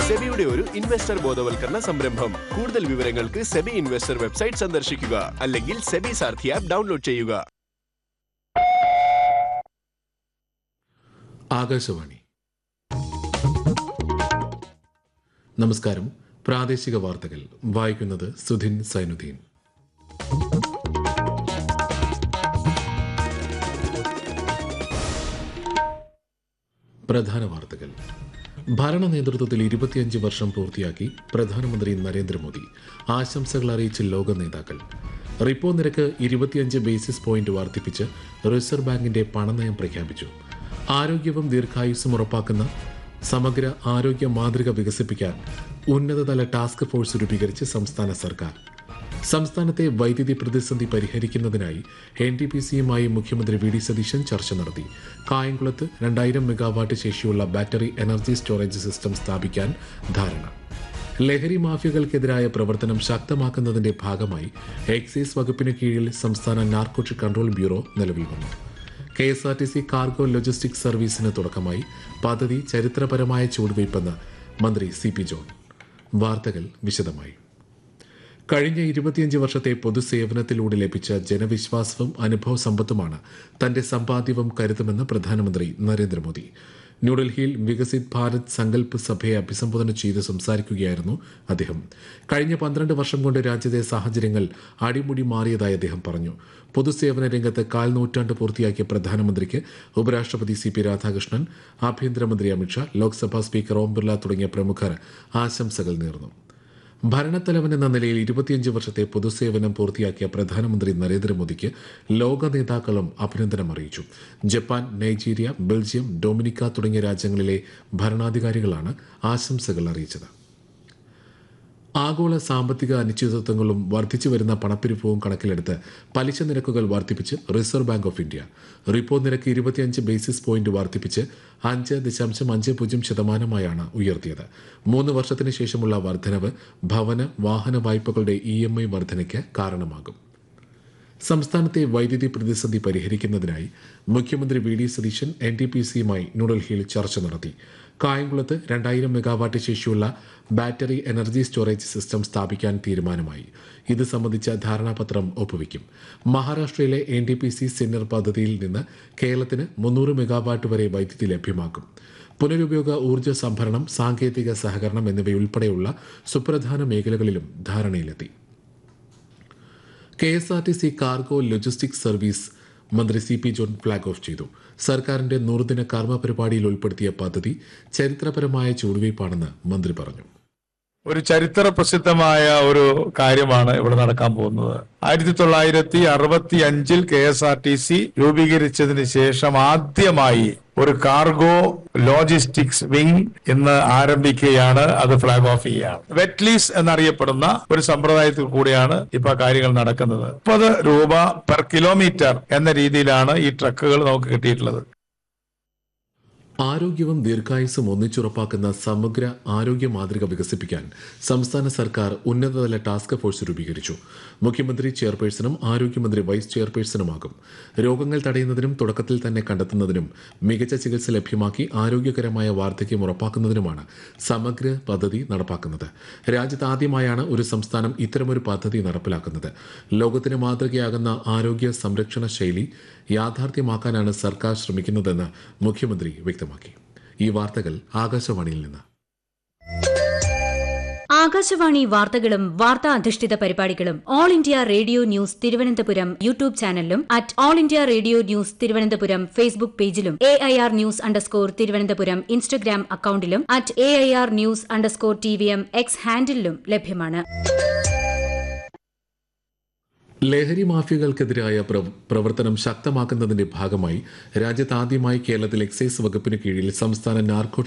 സെബിയുടെ ഒരു ഇൻവെസ്റ്റർ ബോധവൽക്കരണ സംരംഭം കൂടുതൽ വിവരങ്ങൾക്ക് സെബി ഇൻവെസ്റ്റർ വെബ്സൈറ്റ് സന്ദർശിക്കുക അല്ലെങ്കിൽ സെബി സാർഥി ആപ്പ് ഡൗൺലോഡ് ചെയ്യുക ആകാശവാണി നമസ്കാരം പ്രാദേശിക വാർത്തകൾ വായിക്കുന്നത് സുധിൻ സൈനുദ്ദീൻ പ്രധാന വാർത്തകൾ ഭരണ നേതൃത്വത്തിൽ ഇരുപത്തിയഞ്ച് വർഷം പൂർത്തിയാക്കി പ്രധാനമന്ത്രി നരേന്ദ്രമോദി ആശംസകൾ അറിയിച്ച് ലോക നേതാക്കൾ റിപ്പോ നിരക്ക് ഇരുപത്തിയഞ്ച് ബേസിസ് പോയിന്റ് വർദ്ധിപ്പിച്ച് റിസർവ് ബാങ്കിന്റെ പണനയം പ്രഖ്യാപിച്ചു ആരോഗ്യവും ദീർഘായുസ്സും ഉറപ്പാക്കുന്ന സമഗ്ര ആരോഗ്യ മാതൃക വികസിപ്പിക്കാൻ ഉന്നതതല ടാസ്ക് ഫോഴ്സ് രൂപീകരിച്ച് സംസ്ഥാന സർക്കാർ സംസ്ഥാനത്തെ വൈദ്യുതി പ്രതിസന്ധി പരിഹരിക്കുന്നതിനായി എൻ ടി പി സിയുമായി മുഖ്യമന്ത്രി വി ഡി സതീശൻ ചർച്ച നടത്തി കായംകുളത്ത് രണ്ടായിരം മെഗാവാട്ട് ശേഷിയുള്ള ബാറ്ററി എനർജി സ്റ്റോറേജ് സിസ്റ്റം സ്ഥാപിക്കാൻ ധാരണ ലഹരി മാഫിയകൾക്കെതിരായ പ്രവർത്തനം ശക്തമാക്കുന്നതിന്റെ ഭാഗമായി എക്സൈസ് വകുപ്പിന് കീഴിൽ സംസ്ഥാന നാർക്കോട്ടിക് കൺട്രോൾ ബ്യൂറോ നിലവിൽ വന്നു K S R T C cargo logistic സർവീസിന് തുടക്കമായി പദ്ധതി ചരിത്രപരമായ ചുവടുവയ്പ്പെന്ന് മന്ത്രി സി പി ജോൺ വാർത്തകൾ വിശദമായി കഴിഞ്ഞ ഇരുപത്തിയഞ്ച് വർഷത്തെ പൊതുസേവനത്തിലൂടെ ലഭിച്ച ജനവിശ്വാസവും അനുഭവ സമ്പത്തുമാണ് തന്റെ സമ്പാദ്യവും കരുതുമെന്ന് പ്രധാനമന്ത്രി നരേന്ദ്രമോദി ന്യൂഡൽഹിയിൽ വികസിത് ഭാരത് സങ്കല്പ് സഭയെ അഭിസംബോധന ചെയ്ത് സംസാരിക്കുകയായിരുന്നു അദ്ദേഹം കഴിഞ്ഞ പന്ത്രണ്ട് വർഷം കൊണ്ട് രാജ്യത്തെ സാഹചര്യങ്ങൾ അടിമുടി മാറിയതായി അദ്ദേഹം പറഞ്ഞു പൊതുസേവന രംഗത്ത് കാൽ നൂറ്റാണ്ട് പൂർത്തിയാക്കിയ പ്രധാനമന്ത്രിക്ക് ഉപരാഷ്ട്രപതി സി പി രാധാകൃഷ്ണൻ ആഭ്യന്തരമന്ത്രി അമിത്ഷാ ലോക്സഭാ സ്പീക്കർ ഓം ബിർല തുടങ്ങിയ പ്രമുഖർ ആശംസകൾ നേർന്നു ഭരണത്തലവൻ എന്ന നിലയിൽ ഇരുപത്തിയഞ്ച് വർഷത്തെ പൊതുസേവനം പൂർത്തിയാക്കിയ പ്രധാനമന്ത്രി നരേന്ദ്രമോദിക്ക് ലോക നേതാക്കളും അഭിനന്ദനം അറിയിച്ചു ജപ്പാൻ നൈജീരിയ ബെൽജിയം ഡൊമിനിക്ക തുടങ്ങിയ രാജ്യങ്ങളിലെ ഭരണാധികാരികളാണ് ആശംസകൾ അറിയിച്ചത് ആഗോള സാമ്പത്തിക അനിശ്ചിതത്വങ്ങളും വർദ്ധിച്ചു വരുന്ന പണപ്പെരുപ്പവും കണക്കിലെടുത്ത് പലിശ നിരക്കുകൾ വർദ്ധിപ്പിച്ച് reserve bank of India repo നിരക്ക് ഇരുപത്തിയഞ്ച് ബേസിസ് പോയിന്റ് വർദ്ധിപ്പിച്ച് അഞ്ച് ദശാംശം അഞ്ച് പൂജ്യം ശതമാനമായാണ് ഉയർത്തിയത് മൂന്ന് വർഷത്തിന് ശേഷമുള്ള വർധനവ് ഭവന വാഹന വായ്പകളുടെ ഇ എം ഐ വർധനയ്ക്ക് കാരണമാകും സംസ്ഥാനത്തെ വൈദ്യുതി പ്രതിസന്ധി പരിഹരിക്കുന്നതിനായി മുഖ്യമന്ത്രി V D Satheesan N T P സിയുമായി ന്യൂഡൽഹിയിൽ ചർച്ച നടത്തി കായംകുളത്ത് രണ്ടായിരം മെഗാവാട്ട് ശേഷിയുള്ള ബാറ്ററി എനർജി സ്റ്റോറേജ് സിസ്റ്റം സ്ഥാപിക്കാൻ തീരുമാനമായി ഇത് സംബന്ധിച്ച ധാരണാപത്രം ഒപ്പുവെക്കും മഹാരാഷ്ട്രയിലെ N T P C Sinnar പദ്ധതിയിൽ നിന്ന് കേരളത്തിന് മുന്നൂറ് മെഗാവാട്ട് വരെ വൈദ്യുതി ലഭ്യമാക്കും പുനരുപയോഗ ഊർജ്ജ സംഭരണം സാങ്കേതിക സഹകരണം എന്നിവയുൾപ്പെടെയുള്ള സുപ്രധാന മേഖലകളിലും ധാരണയിലെത്തി K S R T C cargo logistics service മന്ത്രി C P John flag off ചെയ്തു സർക്കാരിന്റെ നൂറുദിന കർമ്മ പരിപാടിയിൽ ഉൾപ്പെടുത്തിയ പദ്ധതി ചരിത്രപരമായ ചുവടുവയ്പ്പാണെന്ന് മന്ത്രി പറഞ്ഞു ഒരു ചരിത്ര പ്രസിദ്ധമായ ഒരു കാര്യമാണ് ഇവിടെ നടക്കാൻ പോകുന്നത് ആയിരത്തി തൊള്ളായിരത്തി അറുപത്തി അഞ്ചിൽ K S R T C രൂപീകരിച്ചതിന് ശേഷം ആദ്യമായി ഒരു കാർഗോ ലോജിസ്റ്റിക്സ് വിംഗ് ഇന്ന് ആരംഭിക്കുകയാണ് അത് ഫ്ലാഗ് ഓഫ് ചെയ്യുകയാണ് വെറ്റ്ലീസ് എന്നറിയപ്പെടുന്ന ഒരു സമ്പ്രദായത്തിൽ കൂടിയാണ് ഇപ്പൊ കാര്യങ്ങൾ നടക്കുന്നത് മുപ്പത് രൂപ പെർ കിലോമീറ്റർ എന്ന രീതിയിലാണ് ഈ ട്രക്കുകൾ നമുക്ക് കിട്ടിയിട്ടുള്ളത് ആരോഗ്യവും ദീർഘായുസ്സും ഒന്നിച്ചുറപ്പാക്കുന്ന സമഗ്ര ആരോഗ്യ മാതൃക വികസിപ്പിക്കാൻ സംസ്ഥാന സർക്കാർ ഉന്നതതല ടാസ്ക് ഫോഴ്സ് രൂപീകരിച്ചു മുഖ്യമന്ത്രി ചെയർപേഴ്സണും ആരോഗ്യമന്ത്രി വൈസ് ചെയർപേഴ്സണുമാകും രോഗങ്ങൾ തടയുന്നതിനും തുടക്കത്തിൽ തന്നെ കണ്ടെത്തുന്നതിനും മികച്ച ചികിത്സ ലഭ്യമാക്കി ആരോഗ്യകരമായ വാർദ്ധക്യം ഉറപ്പാക്കുന്നതിനുമാണ് സമഗ്ര പദ്ധതി നടപ്പാക്കുന്നത് രാജ്യത്ത് ആദ്യമായാണ് ഒരു സംസ്ഥാനം ഇത്തരമൊരു പദ്ധതി നടപ്പിലാക്കുന്നത് ലോകത്തിന് മാതൃകയാകുന്ന ആരോഗ്യ സംരക്ഷണ ശൈലി യാഥാർത്ഥ്യമാക്കാനാണ് സർക്കാർ ശ്രമിക്കുന്നതെന്ന് മുഖ്യമന്ത്രി വ്യക്തമാക്കി ഈ വാർത്തകൾ ആകാശവാണിയിൽ നിന്ന് ആകാശവാണി വാർത്തകളും വാർത്താ അധിഷ്ഠിത പരിപാടികളും all India radio news Thiruvananthapuram YouTube ചാനലിലും at all India radio news Thiruvananthapuram Facebook പേജിലും A I R news underscore Thiruvananthapuram Instagram അക്കൌണ്ടിലും at A I R news underscore T V M X ഹാൻഡിലും ലഭ്യമാണ് ലഹരി മാഫിയകൾക്കെതിരായ പ്രവ- പ്രവർത്തനം ശക്തമാക്കുന്നതിന്റെ ഭാഗമായി രാജ്യത്താദ്യമായി കേരളത്തിൽ എക്സൈസ് വകുപ്പിന് കീഴിൽ സംസ്ഥാന നാർക്കോ